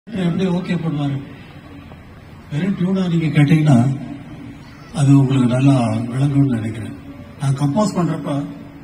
எப்படி ஓகே பண்ணுவாரு வெறும் டியூனா நீங்க கேட்டீங்கன்னா அது உங்களுக்கு நல்லா விளங்கும்னு நினைக்கிறேன் நான் கம்போஸ் பண்றப்ப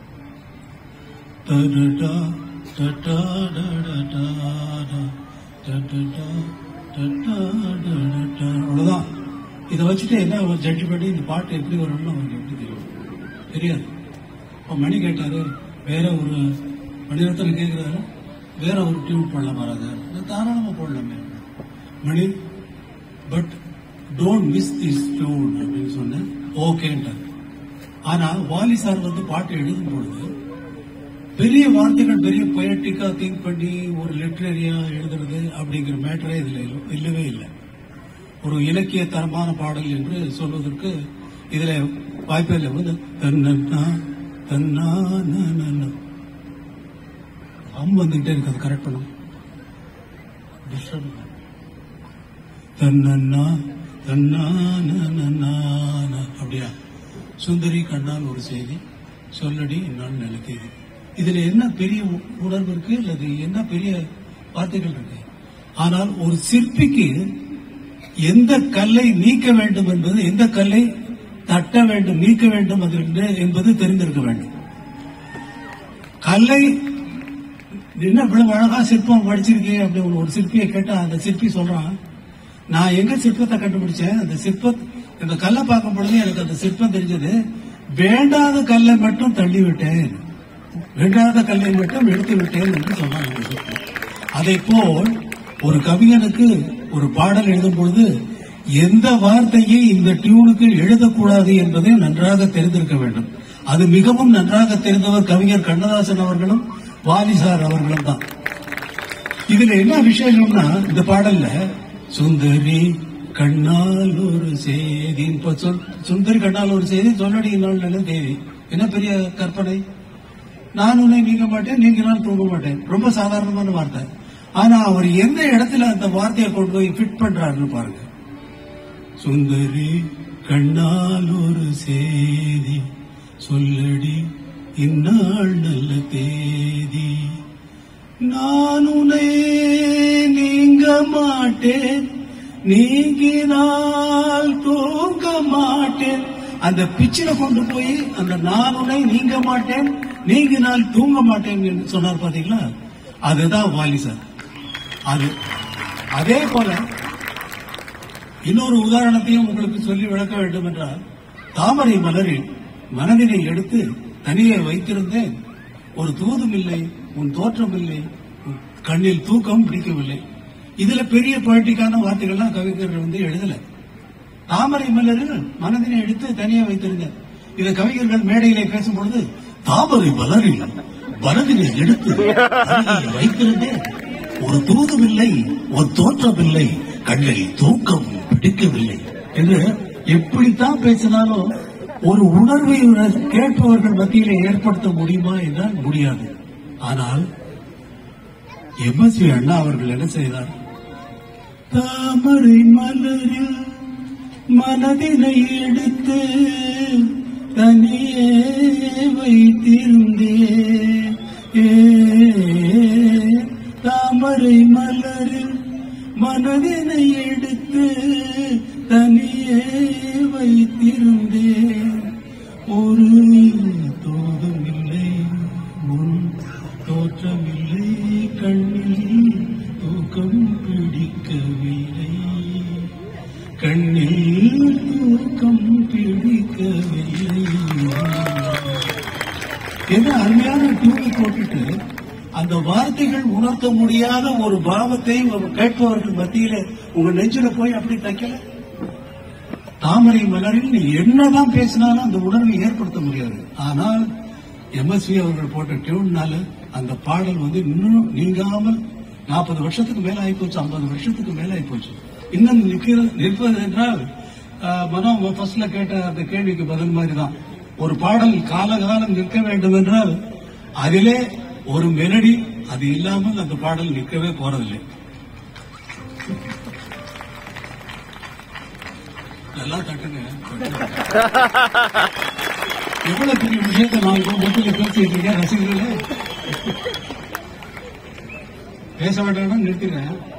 டடடா, டடடடடடா, டடடா, டடடடடா. அவ்வளவுதான் இதை வச்சுட்டு என்ன ஒரு ஜட்ஜ் பண்ணி இந்த பாட்டு எப்படி வரும்னு அவருக்கு எப்படி தெரியும் தெரியாது இப்போ மணி கேட்டாரு வேற ஒரு மணிரத்னம் கேட்கிறாரு வேற ஒரு டியூன் பண்ண வராது தாராளமா போடலாமே Mani but don't miss this tune அப்படின்னு சொன்னேன் ஓகேன்ட்டார் ஆனா வாலி சார் வந்து பாட்டு எழுதும் பொழுது பெரிய வார்த்தைகள் பெரிய பொயட்டிக்கா திங்க் பண்ணி ஒரு லிட்ரரியா எழுதுறது அப்படிங்கிற மேட்டரே இதுல இல்ல- இல்லவே இல்லை ஒரு இலக்கிய தரமான பாடல் என்று சொல்வதற்கு இதுல வாய்ப்பே இல்லை வந்து தன்னா தன்னா அம் வந்துகிட்டே இருக்கு அது கரெக்ட் பண்ணும் டிஸ்டர்ப் தன்னா தன்னா அப்படியா சுந்தரி கண்ணால் ஒரு செய்தி சொல்லடி என்னால் நல்ல தேதி இதுல என்ன பெரிய உ- உணர்வு இருக்கு அல்லது என்ன பெரிய வார்த்தைகள் இருக்கு ஆனால் ஒரு சிற்பிக்கு எந்த கல்லை நீக்க வேண்டும் என்பது எந்த கல்லை தட்ட வேண்டும் நீக்க வேண்டும் அது என்ன- என்பது தெரிந்திருக்க வேண்டும் கல்லை என்ன இவ்வளவு அழகா சிற்பம் படிச்சிருக்கே அப்படி ஒரு- ஒரு சிற்பியை கேட்டா அந்த சிற்பி சொல்றான் நான் எங்க சிற்பத்தை கண்டுபிடிச்சேன் அந்த சிற்ப இந்த கல்லை பார்க்கும் பொழுது எனக்கு அந்த சிற்பம் தெரிஞ்சது வேண்டாத கல்லை மட்டும் தள்ளி விட்டேன் வேண்டாத கல்லை மட்டும் எடுத்து விட்டேன் என்று சொன்னான் அந்த சிற்பி. அதை போல் ஒரு கவிஞனுக்கு ஒரு பாடல் எழுதும் பொழுது எந்த வார்த்தையை இந்த டியூனுக்கு எழுதக்கூடாது என்பதை நன்றாக தெரிந்திருக்க வேண்டும் அது மிகவும் நன்றாக தெரிந்தவர் கவிஞர் கண்ணதாசன் அவர்களும் வாலிசார் அவர்களும் தான் இதுல என்ன விசேஷம்னா இந்த பாடல்ல சுந்தரி கண்ணால் ஒரு செய்தி இப்ப சொல்- சுந்தரி கண்ணால் ஒரு செய்தி சொல்லடி நாள் நல்ல தேதி என்ன பெரிய கற்பனை நான் உன்னை நீங்க மாட்டேன் நீங்க நான் தூங்க மாட்டேன் ரொம்ப சாதாரணமான வார்த்தை ஆனா அவர் எந்த இடத்துல அந்த வார்த்தையை கொண்டு போய் ஃபிட் பண்றாருன்னு பாருங்க சுந்தரி கண்ணால் ஒரு செய்தி சொல்லடி இந்நாள் நல்ல தேதி நான் உன்னை நீங்க மாட்டேன் நீங்கினால் தூங்க மாட்டேன் அந்த பிச்சில கொண்டு போய் அந்த நான் உன்னை நீங்க மாட்டேன் நீங்கினால் தூங்க மாட்டேன் என்று சொன்னார் பாத்தீங்களா அதுதான் வாலி சார் அது அதே போல இன்னொரு உதாரணத்தையும் உங்களுக்கு சொல்லி விளக்க வேண்டும் என்றால் தாமரை மலரில் மனதினை எடுத்து தனியே வைத்திருந்தேன் ஒரு தூதும் இல்லை உன் தோற்றம் இல்லை உன் கண்ணில் தூக்கம் பிடிக்கவில்லை இதுல பெரிய பொலிட்டிக்கான வார்த்தைகள்லாம் கவிஞர்கள் வந்து எழுதல தாமரை மலரில் மனதினை எடுத்து தனியே வைத்திருந்தேன் இதை கவிஞர்கள் மேடையிலே பேசும்பொழுது தாமரை மலரில் மனதினை எடுத்து தனியே வைத்திருந்தேன் ஒரு தூதும் இல்லை ஒரு தோற்றம் இல்லை கண்ணில் தூக்கம் பிடிக்கவில்லை என்று எப்படித்தான் பேசினாலும் ஒரு உணர்வை கேட்பவர்கள் மத்தியிலே ஏற்படுத்த முடியுமா என்றால் முடியாது ஆனால் எம்எஸ்வி அண்ணா அவர்கள் என்ன செய்தார் தாமரை மலரில் மனதினை எடுத்து தனியே வைத்திருந்தே ஏ, தாமரை மலரில் மனதினை எடுத்து தனியே வைத்திருந்தேன் ஒரு தோதும் இல்லை உன் தோற்றமில்லை கண்ணில் தூக்கம் பிடிக்கவில்லை கண்ணில் தூக்கம் பிடிக்கவில்லை என்ன அருமையான டியூனை போட்டுட்டு அந்த வார்த்தைகள் உணர்த்த முடியாத ஒரு பாவத்தை ஒரு கேட்பவர்கள் மத்தியில உங்க நெஞ்சில போய் அப்படி தைக்கல தாமரை மலரில் நீ என்னதான் பேசினாலும் அந்த உணர்வை ஏற்படுத்த முடியாது ஆனால் எம்எஸ்வி அவர்கள் போட்ட டியூன்னால அந்த பாடல் வந்து இன்னும் நீங்காமல் நாற்பது வருஷத்துக்கு மேல ஆயிப்போச்சு ஐம்பது வருஷத்துக்கு மேல ஆயிப்போச்சு இன்னும் நிற்கிறது நிற்பது என்றால் ஆஹ், மனோ ஃபர்ஸ்ட்ல கேட்ட அந்த கேள்விக்கு பதில் மாதிரி தான் ஒரு பாடல் காலகாலம் நிற்க வேண்டும் என்றால் அதிலே ஒரு மெலடி அது இல்லாமல் அந்த பாடல் நிற்கவே போறதில்லை நல்லா தட்டுங்க எவ்வளவு பெரிய விஷயத்தை நான் இப்போ மட்டும் பேசிட்டு இருக்கேன் ரசிகர்களே பேச வேண்டாம்னு நிறுத்திடுறேன்